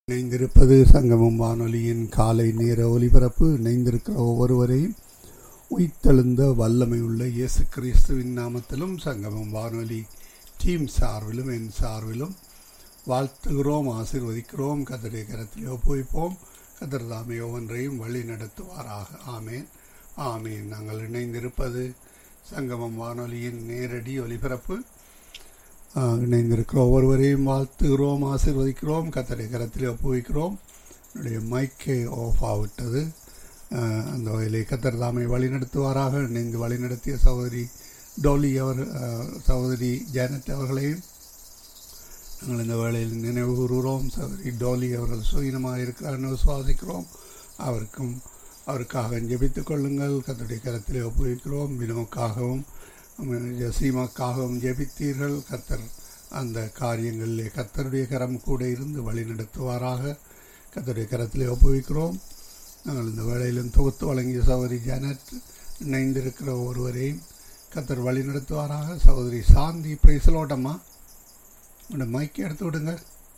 இணைந்திருப்பது சங்கமம் வானொலியின் காலை நேர ஒலிபரப்பு இணைந்திருக்கிற ஒவ்வொருவரையும் உயிர்த்தெழுந்த வல்லமை உள்ள இயேசு கிறிஸ்துவின் நாமத்திலும் சங்கமம் வானொலி டீம் சார்பிலும் என் சார்பிலும் வாழ்த்துகிறோம் ஆசீர்வதிக்கிறோம் கத்தரை கரத்தில் ஒப்புவிப்போம் கத்தர் தாமே ஒவ்வொன்றையும் வழி நடத்துவாராக ஆமேன் ஆமேன் நாங்கள் இணைந்திருப்பது சங்கமம் வானொலியின் நேரடி ஒலிபரப்பு ஆஹ், இணைந்திருக்கிற ஒவ்வொருவரையும் வாழ்த்துகிறோம் ஆசீர்வதிக்கிறோம் கத்தரை கரத்தில் ஒப்புவிக்கிறோம் என்னுடைய மைக்கே ஆஃப் ஆகிவிட்டது ஆஹ், அந்த வகையிலே கத்தர் தாமை வழிநடத்துவாராக இணைந்து வழிநடத்திய சகோதரி டோலி அவர் ஆஹ், சகோதரி ஜானட் அவர்களையும் நாங்கள் இந்த வேளையில் நினைவு கூறுகிறோம் சகோதரி டோலி அவர்கள் சுயினமாக இருக்கிறார்னு விசுவாசிக்கிறோம் அவருக்கும் அவருக்காக ஜெபித்துக் கொள்ளுங்கள் கத்தருடைய கரத்திலே ஒப்புவிக்கிறோம் வினோக்காகவும் ஜசீமாக்காகவும் ஜெபித்தீர்கள் கத்தர் அந்த காரியங்களிலே கத்தருடைய கரம் கூட இருந்து வழி நடத்துவாராக கத்தருடைய கரத்திலே ஒப்புவிக்கிறோம் நாங்கள் இந்த வேளையிலும் தொகுத்து வழங்கிய சகோதரி ஜானட் இணைந்திருக்கிற ஒருவரையும் கத்தர் வழி நடத்துவாராக சகோதரி சாந்தி பிரைசலோட்டம்மா உங்களோட மைக் எடுத்து விடுங்க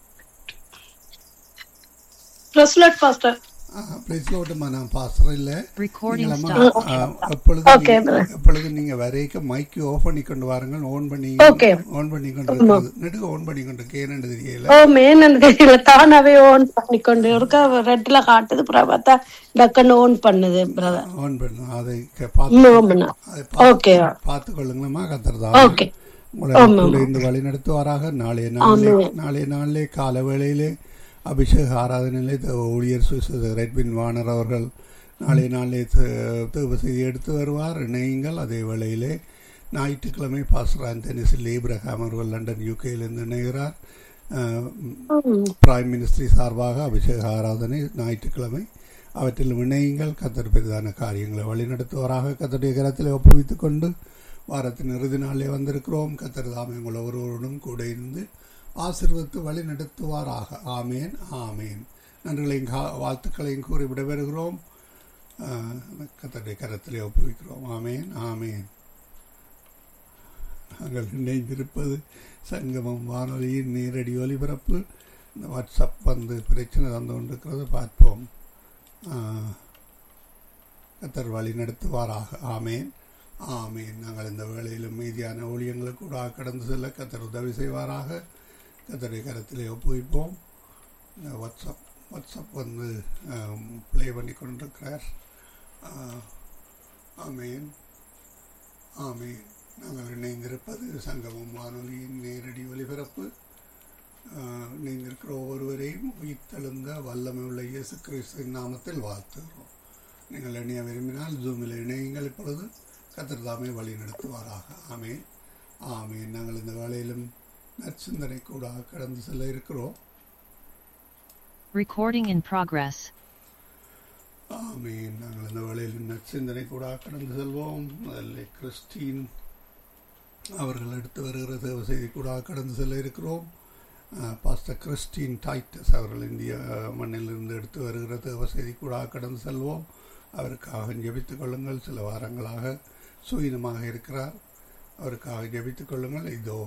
பிரஸ்லட் பாஸ்டர் பிரைஸ்லோட்டம்மா நான் பாஸ்டர் இல்லை Recording நீங்களம்மா, stop. ஆ, எப்பொழுது Okay, நீங்க- brother. எப்பொழுது நீங்க வரைக்கும் மைக்கு ஆஃப் பண்ணி கொண்டு வாருங்கள் ஓன் பண்ணி Okay. ஓன் பண்ணி கொண்டு இருக்கிறது நெடுக ஓன் பண்ணி கொண்டு கேனண்டு தெரியல ஓ மேன் எனக்கு தெரியல தானாவே ஓன் பண்ணிக்கொண்டு இருக்கா ரெட்ல காட்டுது அப்புறம் பார்த்தா டக்குன்னு ஓன் பண்ணுது பிரதர் ஆன் பண்ணு அதை க- பார்த்து ஆமாண்ணா அதை பார்த்து- ஓகே பார்த்து கொள்ளுங்களம்மா கத்துறதா ஓகே உங்களை கூட இந்த வழி நடத்துவாராக நாளைய நாளிலே நாளைய நாளிலே கால வேளையிலே அபிஷேக ஆராதனையிலே த- ஊழியர் சுவிச ரெட்வின் வாணர் அவர்கள் நாளைய நாளிலே தேவ செய்தி எடுத்து வருவார் இணையுங்கள் அதே வேளையிலே ஞாயிற்றுக்கிழமை பாஸ்டர் ஆந்தனி சில் இப்ரஹாம் அவர்கள் லண்டன் யூகேயிலிருந்து இணைகிறார் அஹ், பிரைம் மினிஸ்ட்ரி சார்பாக அபிஷேக ஆராதனை ஞாயிற்றுக்கிழமை அவற்றில் இணையுங்கள் கத்தர் பெரிதான காரியங்களை வழிநடத்துவராக கத்தருடைய கரத்தில் ஒப்புவித்துக் கொண்டு வாரத்தின் இறுதி நாளிலே வந்திருக்கிறோம் கத்தர் தாமே உங்கள் ஒருவரோடும் கூட இருந்து ஆசீர்வதித்து வழி நடத்துவாராக ஆமேன் ஆமேன் நன்றிகளையும் கா- வாழ்த்துக்களையும் கூறி விடைபெறுகிறோம் ஆஹ், கத்தருடைய கரத்திலே ஒப்புவிக்கிறோம் ஆமேன் ஆமேன் நாங்கள் இணைந்திருப்பது சங்கமம் வானொலியின் நேரடி ஒலிபரப்பு இந்த வாட்ஸ்அப் வந்து பிரச்சனை தந்து கொண்டிருக்கிறது பார்ப்போம் ஆஹ், கத்தர் வழி நடத்துவாராக ஆமேன் ஆமேன் நாங்கள் இந்த வேளையிலும் மீதியான ஊழியங்களுக்கு கூட கடந்து செல்ல கத்தர் உதவி செய்வாராக கத்தருடைய கரத்திலே ஒப்புவிப்போம் இந்த வாட்ஸ்அப் வாட்ஸ்அப் வந்து ப்ளே பண்ணி கொண்டிருக்கிறார் ஆஹ், ஆமேன் ஆமேன் நாங்கள் இணைந்திருப்பது சங்கமம் வானொலியின் நேரடி ஒலிபரப்பு ஆஹ், இணைந்திருக்கிற ஒவ்வொருவரையும் உயிர்த்தெழுந்த வல்லமை உள்ள இயேசு கிறிஸ்துவின் நாமத்தில் வாழ்த்துகிறோம் நீங்கள் இணைய விரும்பினால் ஜூமில் இணையுங்கள் இப்பொழுது கத்தர் தாமே வழி நடத்துவாராக ஆமேன் ஆமேன் நாங்கள் இந்த வேளையிலும் நற்சிந்தனை கூட கடந்து செல்ல இருக்கிறோம் Recording in progress. ஆமீன் நாங்கள் இந்த வேளையில் நற்சிந்தனை கூட கடந்து செல்வோம் முதல்ல கிறிஸ்டின் அவர்கள் எடுத்து வருகிற தேவ செய்தி கூட கடந்து செல்ல இருக்கிறோம் அஹ், பாஸ்டர் கிறிஸ்டின் டைட்டஸ் அவர்கள் இந்திய அஹ், மண்ணிலிருந்து எடுத்து வருகிற தேவ செய்தி கூட கடந்து செல்வோம் அவருக்காக ஜெபித்துக் கொள்ளுங்கள் சில வாரங்களாக சுயினமாக இருக்கிறார் அவருக்காக ஜெபித்துக் கொள்ளுங்கள் இதோ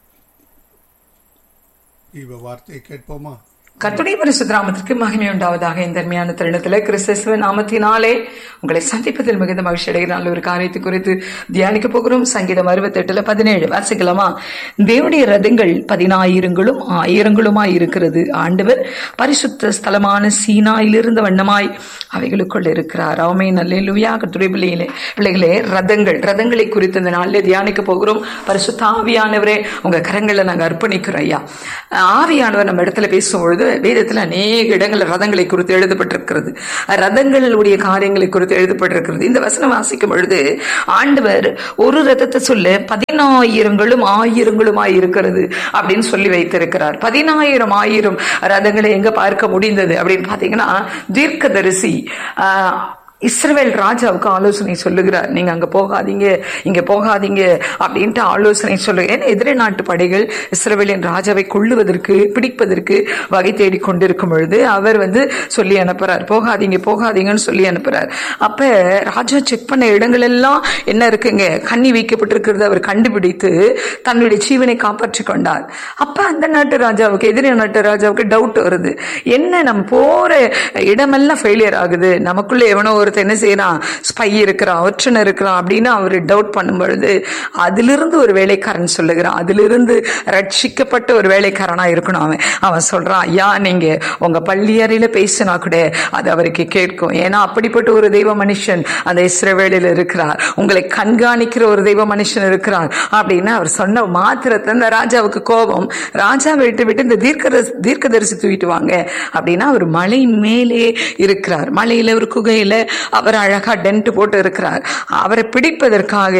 இவ வார்த்தையை கேட்போமா கர்த்தருடைய பரிசுத்த நாமத்திற்கு மகிமை உண்டாவதாக இந்த அருமையான தருணத்தில் கிறிஸ்துவ நாமத்தினாலே உங்களை சந்திப்பதில் மிகுந்த மகிழ்ச்சி அடைகிறான் ஒரு காரியத்தை குறித்து தியானிக்க போகிறோம் சங்கீதம் அறுபத்தெட்டுல பதினேழு வாசிக்கலாமா தேவனுடைய ரதங்கள் பதினாயிரங்களும் ஆயிரங்களுமாய் இருக்கிறது ஆண்டவர் பரிசுத்த ஸ்தலமான சீனாயில் இருந்த வண்ணமாய் அவைகளுக்குள் இருக்கிறார் அவமே நல்ல லுவியா கர்த்தருடைய பிள்ளைகளே பிள்ளைகளே ரதங்கள் ரதங்களை குறித்து இந்த நாளில் தியானிக்க போகிறோம் பரிசுத்த ஆவியானவரே உங்க கரங்களை நாங்க அர்ப்பணிக்கிறோம் ஐயா ஆவியானவர் நம்ம இடத்துல பேசும்பொழுது வேதத்துல அநேக இடங்கள் ரதங்களை குறித்து எழுதப்பட்டிருக்கிறது ரதங்களுடைய காரியங்களை குறித்து எழுதப்பட்டிருக்கிறது இந்த வசனம் வாசிக்கும் பொழுது ஆண்டவர் ஒரு ரதத்தை சொல்ல பதினாயிரங்களும் ஆயிரங்களுமாய் இருக்கிறது அப்படின்னு சொல்லி வைத்திருக்கிறார் பதினாயிரம் ஆயிரம் ரதங்களை எங்க பார்க்க முடிந்தது அப்படின்னு பாத்தீங்கன்னா தீர்க்கதரிசி ஆஹ், இஸ்ரவேல் ராஜாவுக்கு ஆலோசனை சொல்லுகிறார் நீங்க அங்க போகாதீங்க இங்க போகாதீங்க அப்படின்ட்டு ஆலோசனை சொல்லு ஏன்னா எதிரே நாட்டு படைகள் இஸ்ரவேலின் ராஜாவை கொள்ளுவதற்கு பிடிப்பதற்கு வகை தேடி கொண்டிருக்கும் பொழுது அவர் வந்து சொல்லி அனுப்புறார் போகாதீங்க போகாதீங்கன்னு சொல்லி அனுப்புறார் அப்ப ராஜா செக் பண்ண இடங்கள் எல்லாம் என்ன இருக்குங்க கண்ணி வைக்கப்பட்டிருக்கிறது அவர் கண்டுபிடித்து தன்னுடைய ஜீவனை காப்பாற்றி கொண்டார் அப்ப அந்த நாட்டு ராஜாவுக்கு எதிரே நாட்டு ராஜாவுக்கு டவுட் வருது என்ன நம்ம போற இடமெல்லாம் ஃபெயிலியர் ஆகுது நமக்குள்ள எவனோ ஒருத்தர் என்ன செய்யறான் ஸ்பை இருக்கிறான் ஒற்றன் இருக்கிறான் அப்படின்னு அவர் டவுட் பண்ணும் பொழுது அதிலிருந்து ஒரு வேலைக்காரன் சொல்லுகிறான் அதிலிருந்து ரட்சிக்கப்பட்ட ஒரு வேலைக்காரனா இருக்கணும் அவன் அவன் சொல்றான் ஐயா நீங்க உங்க பள்ளி அறையில பேசினா கூட அது அவருக்கு கேட்கும் ஏன்னா அப்படிப்பட்ட ஒரு தெய்வ மனுஷன் அந்த இஸ்ரவேலில் இருக்கிறார் உங்களை கண்காணிக்கிற ஒரு தெய்வ மனுஷன் இருக்கிறார் அப்படின்னு அவர் சொன்ன மாத்திரத்தை அந்த ராஜாவுக்கு கோபம் ராஜா விட்டு விட்டு இந்த தீர்க்க தீர்க்கதரிசி தூக்கிட்டு வாங்க அப்படின்னா அவர் மலை மேலே இருக்கிறார் மலையில ஒரு குகையில அவர் அழகா டென்ட் போட்டு இருக்கிறார் அவரை பிடிப்பதற்காக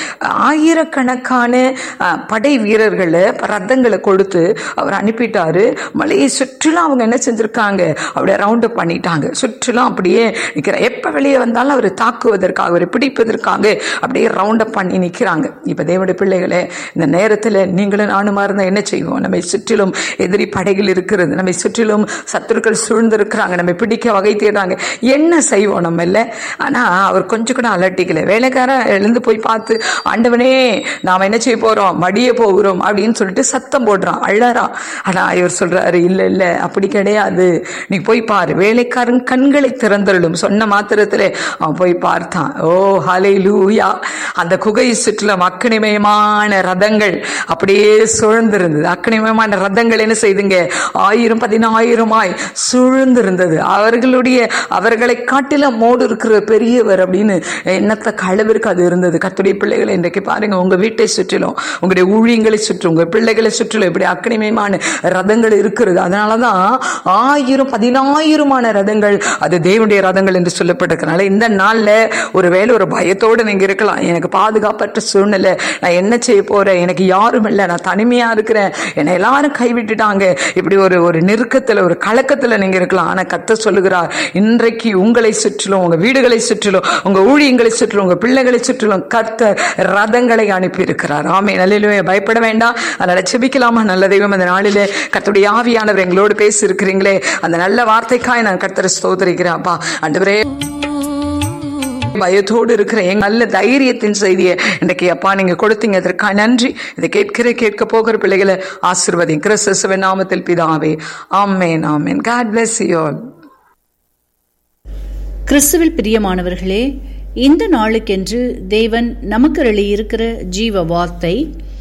ஆயிரக்கணக்கான அஹ், படை வீரர்களை ரத்தங்களை கொடுத்து அவர் அனுப்பிட்டாரு மலையை சுற்றிலும் அவங்க என்ன செஞ்சிருக்காங்க அப்படியே ரவுண்ட் அப் பண்ணிட்டாங்க சுற்றிலும் அப்படியே நிக்கிற எப்ப வெளியே வந்தாலும் அவர் தாக்குவதற்காக அவரை பிடிப்பதற்காக அப்படியே ரவுண்ட் அப் பண்ணி நிக்கிறாங்க இப்ப தேவனுடைய பிள்ளைகளே இந்த நேரத்துல நீங்களும் நானுமா இருந்தா என்ன செய்வோம் நம்மை சுற்றிலும் எதிரி படைகள் இருக்கிறது நம்மை சுற்றிலும் சத்துருக்கள் சூழ்ந்திருக்கிறாங்க நம்ம பிடிக்க வகை தேடுறாங்க என்ன செய்வோம் நம்ம இல்ல ஆனா அவர் கொஞ்சம் கூட அலட்டிக்கல வேலைக்காரன் எழுந்து போய் பார்த்து ஆண்டவனே நாம என்ன செய்ய போறோம் மடிய போகிறோம் அப்படின்னு சொல்லிட்டு சத்தம் போடுறான் அழறான் ஆனா இவர் சொல்றாரு இல்ல இல்ல அப்படி கிடையாது நீ போய் பாரு வேலைக்காரன் கண்களை திறந்தருளும் சொன்ன மாத்திரத்திலே அவன் போய் பார்த்தான் ஓ ஹலை லூயா அந்த குகை சுற்றிலும் அக்கனிமயமான ரதங்கள் அப்படியே சூழ்ந்திருந்தது அக்கனிமயமான ரதங்கள் என்ன செய்துங்க ஆயிரம் பதினாயிரமாய் சூழ்ந்திருந்தது அவர்களுடைய அவர்களை காட்டிலும் மோடு இருக்கிற பெரியவர் அப்படின்னு எண்ணத்த அளவிற்கு அது இருந்தது கத்துடைய பிள்ளைகளை இன்றைக்கு பாருங்க உங்க வீட்டை சுற்றிலும் உங்களுடைய ஊழியங்களை சுற்றும் உங்க பிள்ளைகளை சுற்றிலும் இப்படி அக்கனிமயமான ரதங்கள் இருக்கிறது அதனாலதான் ஆயிரம் பதினாயிரமான ரதங்கள் அது தேவனுடைய ரதங்கள் என்று சொல்லப்பட்டிருக்கிறனால இந்த நாள்ல ஒருவேளை ஒரு பயத்தோடு நீங்க இருக்கலாம் எனக்கு பாதுகாப்பற்ற சூழ்நிலை நான் என்ன செய்ய போறேன் எனக்கு யாரும் இல்லை நான் தனிமையா இருக்கிறேன் என்னை எல்லாரும் கைவிட்டுட்டாங்க இப்படி ஒரு ஒரு நெருக்கத்துல ஒரு கலக்கத்துல நீங்க இருக்கலாம் ஆனா கத்த சொல்லுகிறார் இன்றைக்கு உங்களை சுற்றிலும் உங்க வீடுகளை சுற்றிலும் உங்க ஊழியங்களை சுற்றிலும் உங்க பிள்ளைகளை சுற்றிலும் கத்த ரதங்களை அனுப்பி இருக்கிறார் ஆமே நல்ல பயப்பட வேண்டாம் அதனால செபிக்கலாமா நல்ல தெய்வம் அந்த நாளிலே கத்துடைய ஆவியானவர் எங்களோடு பேசி இருக்கிறீங்களே அந்த நல்ல வார்த்தைக்காய் நான் கர்த்தரை ஸ்தோத்தரிக்கிறேன் அப்பா அண்டவரே பயத்தோடு இருக்கிற எங்க நல்ல தைரியத்தின் செய்தியை இன்றைக்கு அப்பா நீங்க கொடுத்தீங்க அதற்காக நன்றி இதை கேட்கிற கேட்க போகிற பிள்ளைகளை ஆசிர்வதி கிறிஸ்துவ நாமத்தில் பிதாவே ஆமேன் ஆமேன் காட் பிளஸ் யூ ஆல் கிறிஸ்துவில் பிரியமானவர்களே இந்த நாளுக்கென்று தேவன் நமக்கு எழுதியிருக்கிற ஜீவ வார்த்தை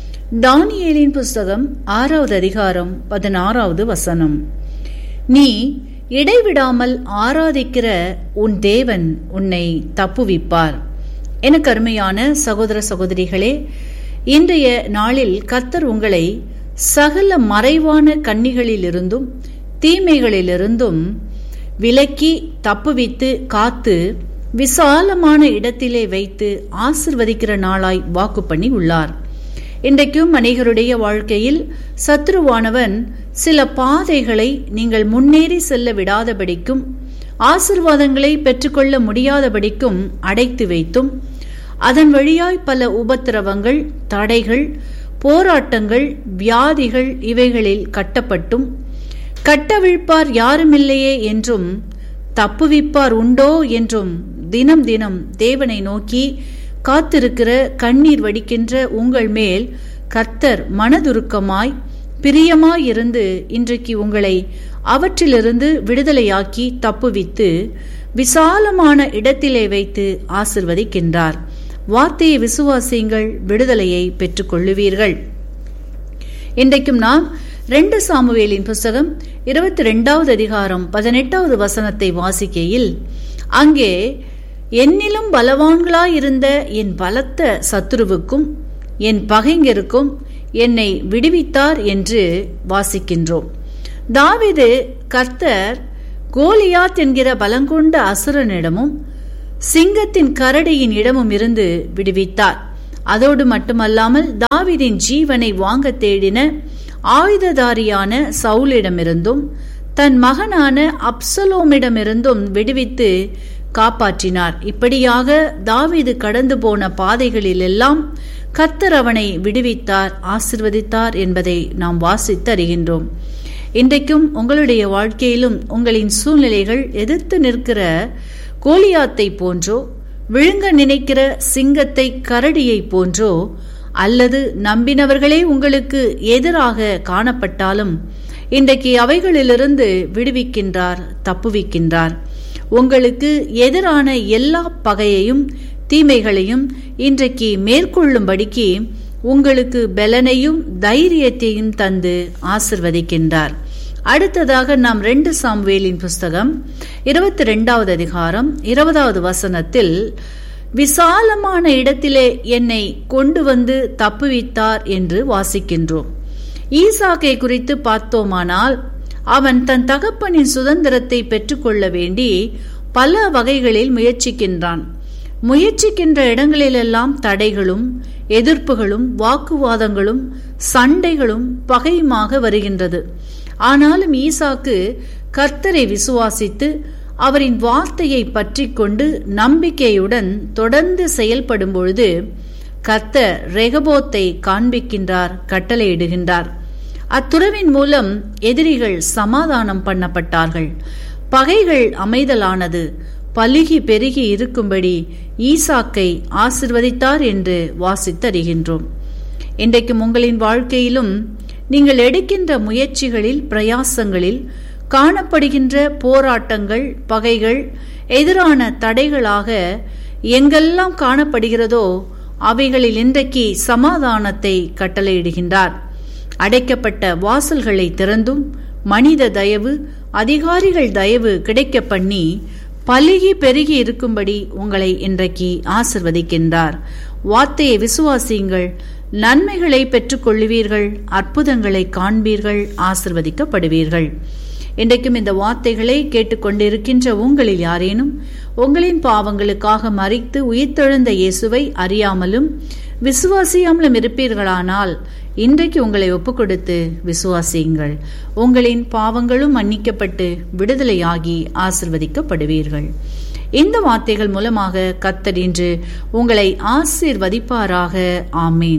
தானியேலின் புஸ்தகம் ஆறாவது அதிகாரம் பதினாறாவது வசனம் நீ இடைவிடாமல் ஆராதிக்கிற உன் தேவன் உன்னை தப்புவிப்பார் எனக்கு அருமையான சகோதர சகோதரிகளே இன்றைய நாளில் கத்தர் உங்களை சகல மறைவான கன்னிகளிலிருந்தும் தீமைகளிலிருந்தும் விலக்கி தப்புவித்து காத்து விசாலமான இடத்திலே வைத்து ஆசிர்வதிக்கிற நாளாய் வாக்கு பண்ணி உள்ளார் இன்றைக்கும் அநேகருடைய வாழ்க்கையில் சத்ருவானவன் சில பாதைகளை நீங்கள் முன்னேறி செல்ல விடாதபடிக்கும் ஆசிர்வாதங்களை பெற்றுக்கொள்ள முடியாதபடிக்கும் அடைத்து வைத்தும் அதன் வழியாய் பல உபத்திரவங்கள் தடைகள் போராட்டங்கள் வியாதிகள் இவைகளில் கட்டப்பட்டும் கட்டவிழ்ப்பார் யாருமில்லையே என்றும் தப்புவிப்பார் உண்டோ என்றும் தினம் தினம் தேவனை நோக்கி காத்திருக்கிற கண்ணீர் வடிக்கின்ற உங்கள் மேல் கர்த்தர் மனதுருக்கமாய் பிரியமாயிருந்து இன்றைக்கு உங்களை அவற்றிலிருந்து விடுதலையாக்கி தப்புவித்து விசாலமான இடத்திலே வைத்து ஆசிர்வதிக்கின்றார் வார்த்தையை விசுவாசியுங்கள் விடுதலையை பெற்றுக்கொள்ளுவீர்கள் இன்றைக்கும் நாம் ரெண்டு சாமுவேலின் புஸ்தகம் இருபத்தி ரெண்டாவது அதிகாரம் பதினெட்டாவது வசனத்தை வாசிக்கையில் அங்கே என்னிலும் பலவான்களாயிருந்த என் பலத்த சத்துருவுக்கும் என் பகைஞருக்கும் என்னை விடுவித்தார் என்று வாசிக்கின்றோம் தாவிது கர்த்தர் கோலியாத் என்கிற பலங்கொண்ட அசுரனிடமும் சிங்கத்தின் கரடியின் இடமும் இருந்து விடுவித்தார் அதோடு மட்டுமல்லாமல் தாவிதின் ஜீவனை வாங்க தேடின ஆயுததாரியான சவுலிடமிருந்தும் தன் மகனான அப்சலோமிடமிருந்தும் விடுவித்து காப்பாற்றினார் இப்படியாக தாவீது கடந்து போன பாதைகளில் எல்லாம் கர்த்தர் அவனை விடுவித்தார் ஆசிர்வதித்தார் என்பதை நாம் வாசித்து அறிகின்றோம் இன்றைக்கும் உங்களுடைய வாழ்க்கையிலும் உங்களின் சூழ்நிலைகள் எதிர்த்து நிற்கிற கோலியாத்தை போன்றோ விழுங்க நினைக்கிற சிங்கத்தை கரடியை போன்றோ அல்லது நம்பினவர்களே உங்களுக்கு எதிராக காணப்பட்டாலும் இன்றைக்கு அவைகளிலிருந்து விடுவிக்கின்றார் தப்புவிக்கின்றார் உங்களுக்கு எதிரான எல்லா பகையையும் தீமைகளையும் இன்றைக்கு மேற்கொள்ளும்படிக்கு உங்களுக்கு பலனையும் தைரியத்தையும் தந்து ஆசிர்வதிக்கின்றார் அடுத்ததாக நாம் ரெண்டு சாம்வேலின் புஸ்தகம் இருபத்தி ரெண்டாவது அதிகாரம் இருபதாவது வசனத்தில் விசாலமான இடத்திலே என்னை கொண்டு வந்து தப்புவித்தார் என்று வாசிக்கின்றோம் ஈசாக்கை குறித்து பார்த்தோமானால் அவன் தன் தகப்பனின் சுதந்திரத்தை பெற்றுக்கொள்ள வேண்டி பல வகைகளில் முயற்சிக்கின்றான் முயற்சிக்கின்ற இடங்களிலெல்லாம் தடைகளும் எதிர்ப்புகளும் வாக்குவாதங்களும் சண்டைகளும் பகையுமாக வருகின்றது ஆனாலும் ஈசாக்கு கர்த்தரை விசுவாசித்து அவரின் வார்த்தையை பற்றி கொண்டு நம்பிக்கையுடன் தொடர்ந்து செயல்படும் பொழுது கர்த்தர் ரெகபோத்தை காண்பிக்கின்றார் கட்டளையிடுகின்றார் அத்துறவின் மூலம் எதிரிகள் சமாதானம் பண்ணப்பட்டார்கள் பகைகள் அமைதலானது பலுகி பெருகி இருக்கும்படி ஈசாக்கை ஆசிர்வதித்தார் என்று வாசித்தறிகின்றோம் இன்றைக்கும் உங்களின் வாழ்க்கையிலும் நீங்கள் எடுக்கின்ற முயற்சிகளில் பிரயாசங்களில் காணப்படுகின்ற போராட்டங்கள் பகைகள் எதிரான தடைகளாக எங்கெல்லாம் காணப்படுகிறதோ அவைகளில் இன்றைக்கு சமாதானத்தை கட்டளையிடுகின்றார் அடைக்கப்பட்ட வாசல்களை திறந்தும் மனித தயவு அதிகாரிகள் தயவு கிடைக்க பண்ணி பலுகி பெருகி இருக்கும்படி உங்களை இன்றைக்கு ஆசிர்வதிக்கின்றார் வார்த்தையை விசுவாசியுங்கள் நன்மைகளை பெற்றுக்கொள்ளுவீர்கள் அற்புதங்களை காண்பீர்கள் ஆசிர்வதிக்கப்படுவீர்கள் இன்றைக்கும் இந்த வார்த்தைகளை கேட்டுக்கொண்டிருக்கின்ற உங்களில் யாரேனும் உங்களின் பாவங்களுக்காக மறித்து உயிர்த்தெழுந்த இயேசுவை அறியாமலும் விசுவாசியாமலும் இருப்பீர்களானால் இன்றைக்கு உங்களை ஒப்புக்கொடுத்து விசுவாசியுங்கள் உங்களின் பாவங்களும் மன்னிக்கப்பட்டு விடுதலையாகி ஆசிர்வதிக்கப்படுவீர்கள் இந்த வார்த்தைகள் மூலமாக கத்தர் இன்று உங்களை ஆசீர்வதிப்பாராக ஆமேன்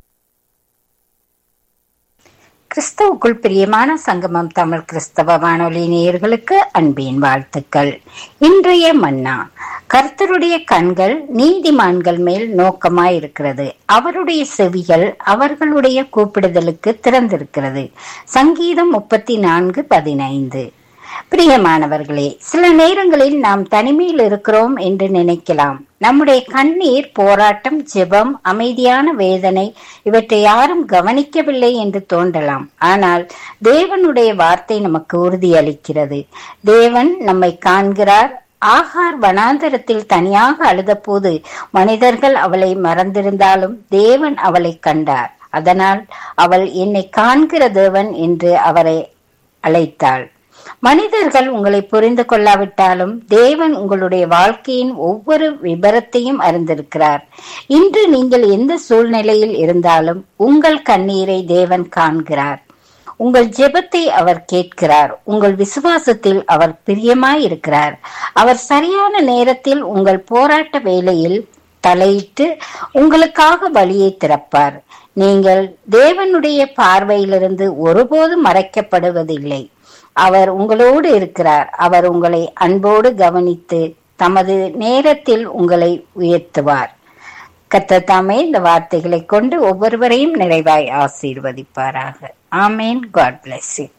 கிறிஸ்தவுக்குள் பிரியமான சங்கமம் தமிழ் கிறிஸ்தவ வானொலி நேயர்களுக்கு அன்பின் வாழ்த்துக்கள் இன்றைய மன்னா கர்த்தருடைய கண்கள் நீதிமான்கள் மேல் நோக்கமாயிருக்கிறது அவருடைய செவிகள் அவர்களுடைய கூப்பிடுதலுக்கு திறந்திருக்கிறது சங்கீதம் முப்பத்தி நான்கு பதினைந்து பிரியமானவர்களே சில நேரங்களில் நாம் தனிமையில் இருக்கிறோம் என்று நினைக்கலாம் நம்முடைய கண்ணீர் போராட்டம் ஜெபம் அமைதியான வேதனை இவற்றை யாரும் கவனிக்கவில்லை என்று தோன்றலாம் ஆனால் தேவனுடைய வார்த்தை நமக்கு உறுதியளிக்கிறது தேவன் நம்மை காண்கிறார் ஆகார் வனாந்தரத்தில் தனியாக அழுதபோது மனிதர்கள் அவளை மறந்திருந்தாலும் தேவன் அவளை கண்டார் அதனால் அவள் என்னை காண்கிற தேவன் என்று அவரை அழைத்தாள் மனிதர்கள் உங்களை புரிந்து கொள்ளாவிட்டாலும் தேவன் உங்களுடைய வாழ்க்கையின் ஒவ்வொரு விபரத்தையும் அறிந்திருக்கிறார் இன்று நீங்கள் எந்த சூழ்நிலையில் இருந்தாலும் உங்கள் கண்ணீரை தேவன் காண்கிறார் உங்கள் ஜெபத்தை அவர் கேட்கிறார் உங்கள் விசுவாசத்தில் அவர் பிரியமாயிருக்கிறார் அவர் சரியான நேரத்தில் உங்கள் போராட்ட வேலையில் தலையிட்டு உங்களுக்காக வழியை திறப்பார் நீங்கள் தேவனுடைய பார்வையிலிருந்து ஒருபோதும் மறைக்கப்படுவதில்லை அவர் உங்களோடு இருக்கிறார் அவர் உங்களை அன்போடு கவனித்து தமது நேரத்தில் உங்களை உயர்த்துவார் கத்தத்தாமே இந்த வார்த்தைகளை கொண்டு ஒவ்வொருவரையும் நிறைவாய் ஆசீர்வதிப்பாராக ஆமேன் காட் பிளஸ் யூ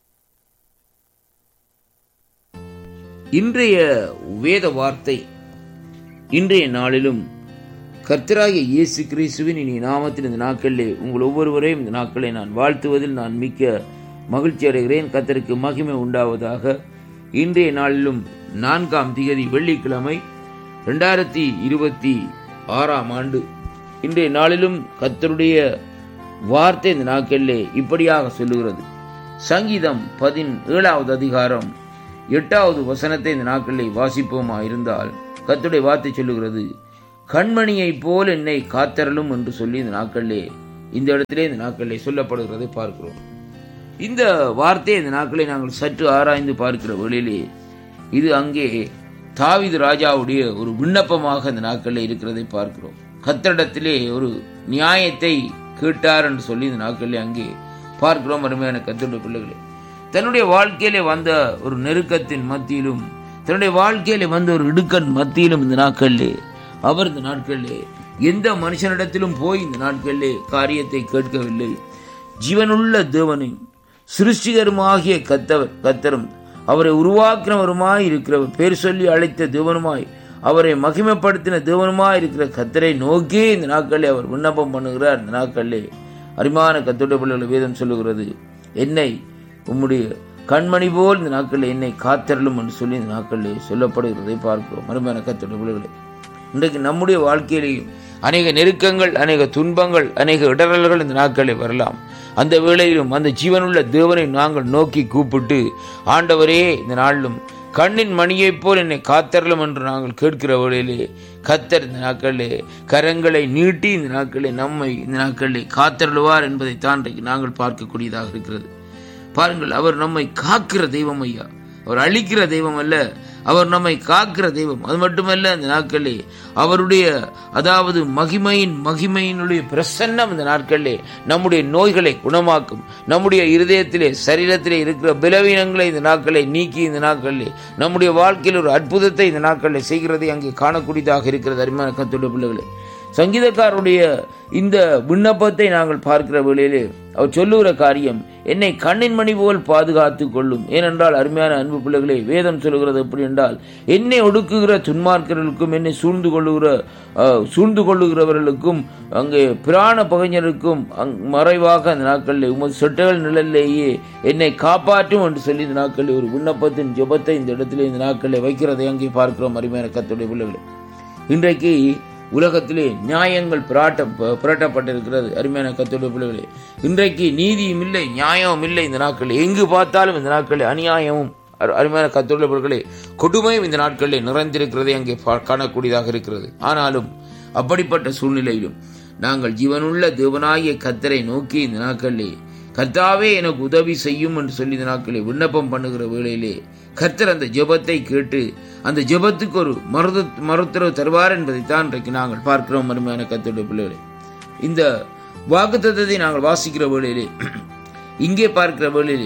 இன்றைய வேத வார்த்தை இன்றைய நாளிலும் கர்த்தராகிய இயேசு கிறிஸ்துவின் இனி நாமத்தில் இந்த நாட்களிலே உங்கள் ஒவ்வொருவரையும் இந்த நாட்களை நான் வாழ்த்துவதில் நான் மிக்க மகிழ்ச்சி அடைகிறேன் கர்த்தருக்கு மகிமை உண்டாவதாக இன்றைய நாளிலும் நான்காம் திகதி வெள்ளிக்கிழமை ரெண்டாயிரத்தி இருபத்தி ஆறாம் ஆண்டு இன்றைய நாளிலும் கர்த்தருடைய வார்த்தை இந்த நாட்களிலே இப்படியாக சொல்லுகிறது சங்கீதம் பதின் ஏழாவது அதிகாரம் எட்டாவது வசனத்தை இந்த நாட்களிலே வாசிப்போமா இருந்தால் கர்த்தருடைய வார்த்தை சொல்லுகிறது கண்மணியைப் போல் என்னை காத்தரலும் என்று சொல்லி இந்த நாட்களிலே இந்த இடத்திலே இந்த நாட்களிலே சொல்லப்படுகிறதை பார்க்கிறோம் இந்த வார்த்தையை இந்த நாட்களை நாங்கள் சற்று ஆராய்ந்து பார்க்கிற வேளையிலே இது அங்கே தாவீது ராஜாவுடைய ஒரு விண்ணப்பமாக அந்த நாட்களில் இருக்கிறதை பார்க்கிறோம் கத்தரிடத்திலே ஒரு நியாயத்தை கேட்டார் என்று சொல்லி இந்த நாட்களிலே அங்கே பார்க்கிறோம் அருமையான கத்தருடைய பிள்ளைகளே தன்னுடைய வாழ்க்கையிலே வந்த ஒரு நெருக்கத்தின் மத்தியிலும் தன்னுடைய வாழ்க்கையிலே வந்த ஒரு இடுக்கன் மத்தியிலும் இந்த நாட்களிலே அவர் இந்த நாட்களிலே எந்த மனுஷனிடத்திலும் போய் இந்த நாட்களிலே காரியத்தை கேட்கவில்லை ஜீவனுள்ள தேவனையும் சிருஷ்டிகருமாகிய கத்தவர் கத்தரும் அவரை உருவாக்கினவருமாய் இருக்கிறவர் பேர் சொல்லி அழைத்த தேவனுமாய் அவரை மகிமைப்படுத்தின தேவனுமாய் இருக்கிற கத்தரை நோக்கி இந்த நாட்களில் அவர் விண்ணப்பம் பண்ணுகிறார் இந்த நாட்களிலே அரிமான கத்தோட பிள்ளைகள் வேதம் சொல்லுகிறது என்னை உம்முடைய கண்மணி போல் இந்த நாட்களில் என்னை காத்தரலும் என்று சொல்லி இந்த நாட்களில் சொல்லப்படுகிறதை பார்க்கிறோம் அருமையான கத்தோட பிள்ளைகளே இன்றைக்கு நம்முடைய வாழ்க்கையிலேயும் அநேக நெருக்கங்கள் அநேக துன்பங்கள் அநேக இடரல்கள் இந்த நாட்களில் வரலாம் அந்த வேளையிலும் அந்த ஜீவனுள்ள தேவனை நாங்கள் நோக்கி கூப்பிட்டு ஆண்டவரே இந்த நாளிலும் கண்ணின் மணியைப் போல் என்னை காத்தரலும் என்று நாங்கள் கேட்கிற வேளையிலே கத்தர் இந்த நாட்களிலே கரங்களை நீட்டி இந்த நாட்களிலே நம்மை இந்த நாட்களிலே காத்தருளுவார் என்பதை தான் இன்றைக்கு நாங்கள் பார்க்கக்கூடியதாக இருக்கிறது பாருங்கள் அவர் நம்மை காக்கிற தெய்வம் ஐயா அவர் அழிக்கிற தெய்வம் அல்ல அவர் நம்மை காக்கிற தெய்வம் அது மட்டுமல்ல அந்த நாட்களிலே அவருடைய அதாவது மகிமையின் மகிமையினுடைய பிரசன்னம் இந்த நாட்களிலே நம்முடைய நோய்களை குணமாக்கும் நம்முடைய இருதயத்திலே சரீரத்திலே இருக்கிற பலவீனங்களை இந்த நாட்களை நீக்கி இந்த நாட்களிலே நம்முடைய வாழ்க்கையில் ஒரு அற்புதத்தை இந்த நாட்களில் செய்கிறதை அங்கே காணக்கூடியதாக இருக்கிறது அருமையான கத்துடைய பிள்ளைகளே சங்கீதக்காரருடைய இந்த விண்ணப்பத்தை நாங்கள் பார்க்கிற வேளையிலே அவர் சொல்லுகிற காரியம் என்னை கண்ணின் மணி போல் பாதுகாத்து கொள்ளும் ஏனென்றால் அருமையான அன்பு பிள்ளைகளே வேதம் சொல்லுகிறது எப்படி என்றால் என்னை ஒடுக்குகிற துன்மார்க்கர்களுக்கும் என்னை சூழ்ந்து கொள்ளுகிற அஹ், சூழ்ந்து கொள்ளுகிறவர்களுக்கும் அங்கே பிராண பகைஞருக்கும் அங் மறைவாக அந்த நாட்களில் உமது செட்டகள் நிழலிலேயே என்னை காப்பாற்றும் என்று சொல்லி இந்த நாட்களில் ஒரு விண்ணப்பத்தின் ஜெபத்தை இந்த இடத்திலே இந்த நாட்களில் வைக்கிறதை அங்கே பார்க்கிறோம் அருமையான கத்துடைய பிள்ளைகளே இன்றைக்கு உலகத்திலே நியாயங்கள் புராட்ட புரட்டப்பட்டிருக்கிறது அருமையான கத்தோட பிள்ளைகளே இன்றைக்கு நீதியும் இல்லை நியாயமும் இல்லை இந்த நாட்களில் எங்கு பார்த்தாலும் இந்த நாட்களில் அநியாயமும் அரு- அருமையான கத்தோட பிள்ளைகளே கொடுமையும் இந்த நாட்களில் நிறைந்திருக்கிறதை அங்கே பா- காணக்கூடியதாக இருக்கிறது ஆனாலும் அப்படிப்பட்ட சூழ்நிலையிலும் நாங்கள் ஜீவனுள்ள தேவனாகிய கத்தரை நோக்கி இந்த நாட்களிலே கர்த்தாவே எனக்கு உதவி செய்யும் என்று சொல்லி இந்த நாட்களில் விண்ணப்பம் பண்ணுகிற வேளையிலே கர்த்தர் அந்த ஜெபத்தை கேட்டு அந்த ஜெபத்துக்கு ஒரு மருத மருத்துவ தருவார் என்பதைத்தான் இன்றைக்கு நாங்கள் பார்க்கிறோம் அருமையான கர்த்தருடைய பிள்ளைகளே இந்த வாக்குத்தத்தத்தை நாங்கள் வாசிக்கிற வேளையிலே இங்கே பார்க்கிற வேளையிலே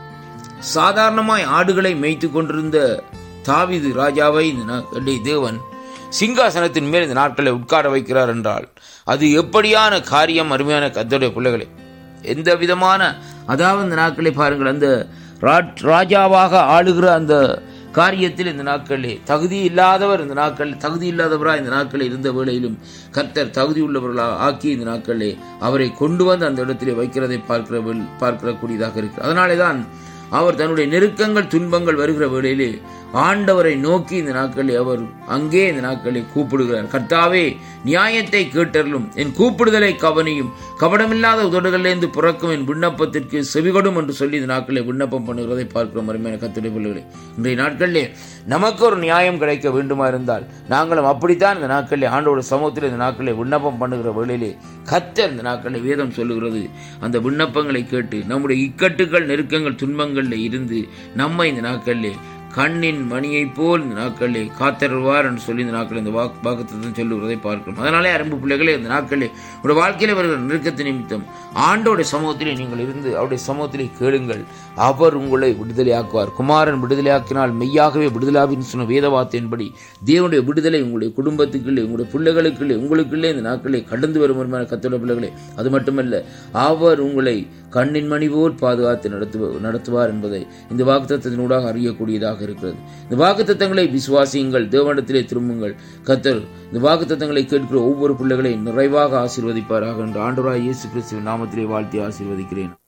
சாதாரணமாய் ஆடுகளை மேய்த்து கொண்டிருந்த தாவீது ராஜாவை இந்த நாட்களிலே தேவன் சிங்காசனத்தின் மேல் இந்த நாட்களை உட்கார வைக்கிறார் என்றால் அது எப்படியான காரியம் அருமையான கத்தோடைய பிள்ளைகளே எந்த விதமான அதாவது இந்த நாட்களை பாருங்கள் அந்த ராட்- ராஜாவாக ஆளுகிற அந்த காரியத்தில் இந்த நாட்களிலே தகுதி இல்லாதவர் இந்த நாட்களில் தகுதி இல்லாதவரா இந்த நாட்களில் இருந்த வேளையிலும் கர்த்தர் தகுதி உள்ளவர்களாக ஆக்கி இந்த நாட்களிலே அவரை கொண்டு வந்து அந்த இடத்திலே வைக்கிறதை பார்க்கிற வேள்- பார்க்கிற கூடியதாக இருக்கு அதனாலே தான் அவர் தன்னுடைய நெருக்கங்கள் துன்பங்கள் வருகிற வேளையிலே ஆண்டவரை நோக்கி இந்த நாட்களில் அவர் அங்கே இந்த நாட்களில் கூப்பிடுகிறார் கர்த்தாவே நியாயத்தை கேட்டருளும் என் கூப்பிடுதலை கவனியும் கபடமில்லாத உதடுகளிலிருந்து பிறக்கும் என் விண்ணப்பத்திற்கு செவிகொடும் என்று சொல்லி இந்த நாட்களில் விண்ணப்பம் பண்ணுகிறதை பார்க்கிறோம் அருமையான கத்துடைய பிள்ளைகளே இன்றைய நாட்களிலே நமக்கு ஒரு நியாயம் கிடைக்க வேண்டுமா இருந்தால் நாங்களும் அப்படித்தான் இந்த நாட்களில் ஆண்டோட சமூகத்தில் இந்த நாட்களில் விண்ணப்பம் பண்ணுகிற வேளையிலே கத்தர் இந்த நாட்களில் வேதம் சொல்லுகிறது அந்த விண்ணப்பங்களை கேட்டு நம்முடைய இக்கட்டுகள் நெருக்கங்கள் துன்பங்களில் இருந்து நம்மை இந்த நாட்களிலே கண்ணின் மணியைப் போல் இந்த நாட்களிலே காத்தருவார் என்று சொல்லி இந்த நாட்களில் இந்த வாக்கு வாக்குத்தத்தம் சொல்லுகிறதை பார்க்கிறோம் அதனாலே அரும்பு பிள்ளைகளே இந்த நாட்களிலே உடைய வாழ்க்கையில வருகிற நெருக்கத்து நிமித்தம் ஆண்டோடைய சமூகத்திலே நீங்கள் இருந்து அவருடைய சமூகத்திலே கேளுங்கள் அவர் உங்களை விடுதலையாக்குவார் குமாரன் விடுதலையாக்கினால் மெய்யாகவே விடுதலாவின் சொன்ன வேத வார்த்தையின்படி தேவனுடைய விடுதலை உங்களுடைய குடும்பத்துக்குள்ளே உங்களுடைய பிள்ளைகளுக்குள்ளே உங்களுக்குள்ளே இந்த நாட்களிலே கடந்து வரும் வருமான கத்தோட பிள்ளைகளே அது மட்டுமல்ல அவர் உங்களை கண்ணின் மணி போல் பாதுகாத்து நடத்துவ நடத்துவார் என்பதை இந்த வாக்குத்தத்தினூடாக அறியக்கூடியதாக இருக்கிறது இந்த வாக்குத்தத்தங்களை விசுவாசியுங்கள் தேவனிடத்திலே திரும்புங்கள் கத்தர் இந்த வாக்குத்தத்தங்களை கேட்கிற ஒவ்வொரு பிள்ளைகளையும் நிறைவாக ஆசீர்வதிப்பாராக என்று ஆண்டவராய் இயேசு கிறிஸ்துவின் நாமத்திலே வாழ்த்தி ஆசீர்வதிக்கிறேன்